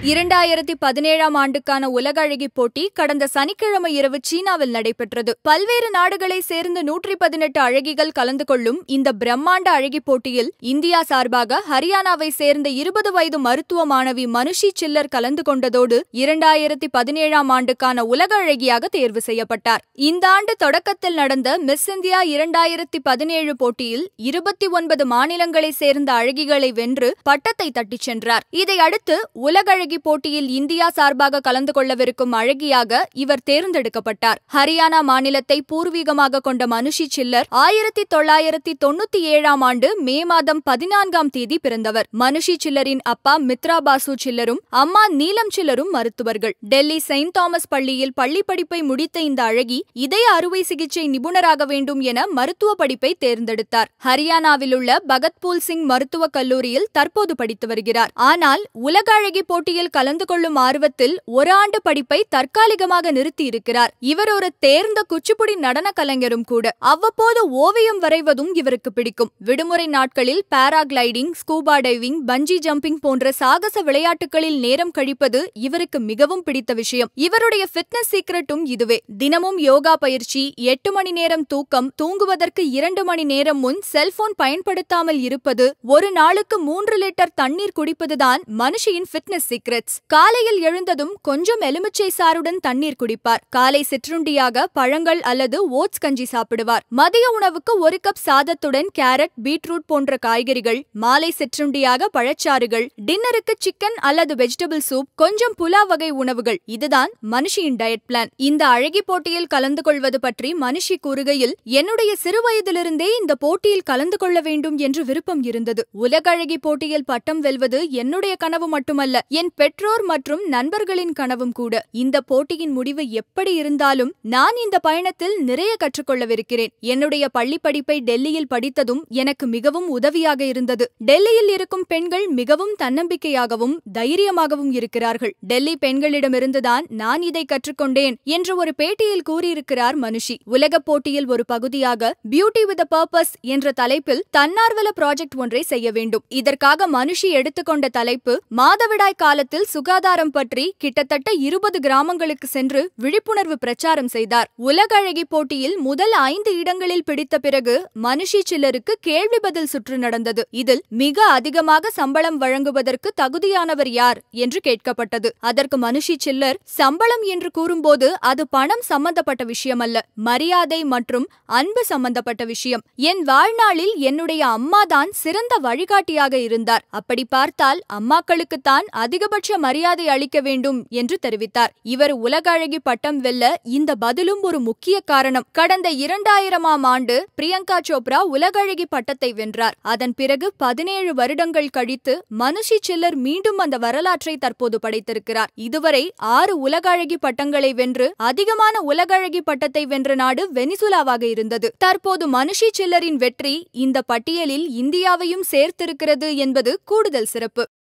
இரண்டாயிரத்தி பதினேழாம் ஆண்டுக்கான உலக அழகி போட்டி கடந்த சனிக்கிழமை இரவு சீனாவில் நடைபெற்றது பல்வேறு நாடுகளைச் சேர்ந்த நூற்றி பதினெட்டு அழகிகள் கலந்து கொள்ளும் இந்த பிரம்மாண்ட அழகி போட்டியில் இந்தியா சார்பாக ஹரியானாவை சேர்ந்த இருபது வயது மருத்துவ மாணவி மனுஷி சில்லர் கலந்து கொண்டதோடு இரண்டாயிரத்தி பதினேழாம் ஆண்டுக்கான உலக அழகியாக தேர்வு செய்யப்பட்டார் இந்த ஆண்டு தொடக்கத்தில் நடந்த மிஸ் இந்தியா இரண்டாயிரத்தி பதினேழு போட்டியில் இருபத்தி ஒன்பது மாநிலங்களைச் சேர்ந்த அழகிகளை வென்று பட்டத்தை தட்டிச் சென்றார் இதையடுத்து உலக அழகி போட்டியில் இந்தியா சார்பாக கலந்து கொள்ளவிருக்கும் அழகியாக இவர் தேர்ந்தெடுக்கப்பட்டார் ஹரியானா மாநிலத்தை பூர்வீகமாக கொண்ட மனுஷி சில்லர் ஆயிரத்தி தொள்ளாயிரத்தி தொண்ணூத்தி ஏழாம் ஆண்டு மே மாதம் பதினான்காம் தேதி பிறந்தவர் மனுஷி சில்லரின் அப்பா மித்ரா பாசு சில்லரும் அம்மா நீலம் சில்லரும் மருத்துவர்கள் டெல்லி செயின்ட் தாமஸ் பள்ளியில் பள்ளி படிப்பை முடித்த இந்த அழகி இதய அறுவை சிகிச்சை நிபுணராக வேண்டும் என மருத்துவ படிப்பை தேர்ந்தெடுத்தார் ஹரியானாவில் உள்ள பகத்பூல் சிங் மருத்துவக் கல்லூரியில் தற்போது படித்து வருகிறார் ஆனால் உலக அழகி போட்டியில் கலந்து கொள்ளும் ஆர்வத்தில் ஒரு ஆண்டு படிப்பை தற்காலிகமாக நிறுத்தியிருக்கிறார் இவர் ஒரு தேர்ந்த குச்சிப்புடி நடன கலைஞரும் கூட அவ்வப்போது ஓவியம் வரைவதும் இவருக்கு பிடிக்கும் விடுமுறை நாட்களில் paragliding scuba diving bungee jumping போன்ற சாகச விளையாட்டுகளில் நேரம் கழிப்பது இவருக்கு மிகவும் பிடித்த விஷயம் இவருடைய ஃபிட்னஸ் சீக்ரெட்டும் இதுவே தினமும் யோகா பயிற்சி எட்டு மணி நேரம் தூக்கம் தூங்குவதற்கு இரண்டு மணி நேரம் முன் செல்போன் பயன்படுத்தாமல் இருப்பது ஒரு நாளுக்கு மூன்று லிட்டர் தண்ணீர் குடிப்பதுதான் மனுஷியின் ஃபிட்னஸ் சீக்ரெட்ஸ் காலையில் எழுந்ததும் கொஞ்சம் எலுமிச்சை சாறுடன் தண்ணீர் குடிப்பார் காலை சிற்றுண்டியாக பழங்கள் அல்லது ஓட்ஸ் கஞ்சி சாப்பிடுவார் மதிய உணவுக்கு ஒரு கப் சாதத்துடன் கேரட் பீட்ரூட் போன்ற காய்கறிகள் மாலை சிற்றுண்டியாக பழச்சாறுகள் டின்னருக்கு சிக்கன் அல்லது வெஜிடபிள் சூப் கொஞ்சம் புலா வகை உணவுகள் இதுதான் மனுஷியின் டயட் பிளான் இந்த அழகி போட்டியில் கலந்து கொள்வது பற்றி மனுஷி கூறுகையில் என்னுடைய சிறுவயதிலிருந்தே இந்த போட்டியில் கலந்து கொள்ள வேண்டும் என்று விருப்பம் இருந்தது உலக அழகி போட்டியில் பட்டம் வெல்வது என்னுடைய கனவு மட்டுமல்ல என் பெற்றோர் மற்றும் நண்பர்களின் கனவும் கூட இந்த போட்டியின் முடிவு எப்படி இருந்தாலும் நான் இந்த பயணத்தில் நிறைய கற்றுக்கொள்ளவிருக்கிறேன் என்னுடைய பள்ளி படிப்பை டெல்லியில் படித்ததும் எனக்கு மிகவும் உதவியாக இருந்தது டெல்லியில் இருக்கும் பெண்கள் மிகவும் தன்னம்பிக்கையாகவும் தைரியமாகவும் இருக்கிறார்கள் டெல்லி பெண்களிடமிருந்துதான் நான் இதை கற்றுக்கொண்டேன் என்று ஒரு பேட்டியில் கூறியிருக்கிறார் மனுஷி உலகப் போட்டியில் ஒரு பகுதியாக பியூட்டி வித் பர்பஸ் என்ற தலைப்பில் தன்னார்வல ப்ராஜெக்ட் ஒன்றை செய்ய வேண்டும் இதற்காக மனுஷி எடுத்துக்கொண்ட தலைப்பு மாதவிடாய் காலத்தில் சுகாதாரம் பற்றி கிட்டத்தட்ட இருபது கிராமங்களுக்கு சென்று விழிப்புணர்வு பிரச்சாரம் செய்தார் உலக அழகி போட்டியில் முதல் ஐந்து இடங்களில் பிடித்த பிறகு மனுஷி சில்லருக்கு கேள்வி பதில் சுற்று நடந்தது இதில் மிக அதிகமாக சம்பளம் வழங்குவதற்கு தகுதியானவர் யார் என்று கேட்கப்பட்டது அதற்கு மனுஷி சில்லர் சம்பளம் என்று கூறும்போது அது பணம் சம்பந்தப்பட்ட விஷயமல்ல மரியாதை மற்றும் அன்பு சம்பந்தப்பட்ட விஷயம் என் வாழ்நாளில் என்னுடைய அம்மாதான் சிறந்த வழிகாட்டியாக இருந்தார் அப்படி பார்த்தால் அம்மாக்களுக்குத்தான் அதிகபட்ச மரியாதை அளிக்க வேண்டும் என்று தெரிவித்தார் இவர் உலக அழகி பட்டம் வெல்ல இந்த பதிலும் ஒரு முக்கிய காரணம் கடந்த இரண்டாயிரமாம் ஆண்டு பிரியங்கா சோப்ரா உலக அழகி பட்டத்தை வென்றார் அதன் பிறகு பதினேழு வருடங்கள் கழித்து மனுஷி சில்லர் மீண்டும் அந்த வரலாற்றை தற்போது படைத்திருக்கிறார் இதுவரை ஆறு உலக அழகி பட்டங்களை வென்று அதிகமான உலக அழகி பட்டத்தை வென்ற நாடு வெனிசுலாவாக இருந்தது தற்போது மனுஷி சில்லரின் வெற்றி இந்த பட்டியலில் இந்தியாவையும் சேர்த்திருக்கிறது என்பது கூடுதல் சிறப்பு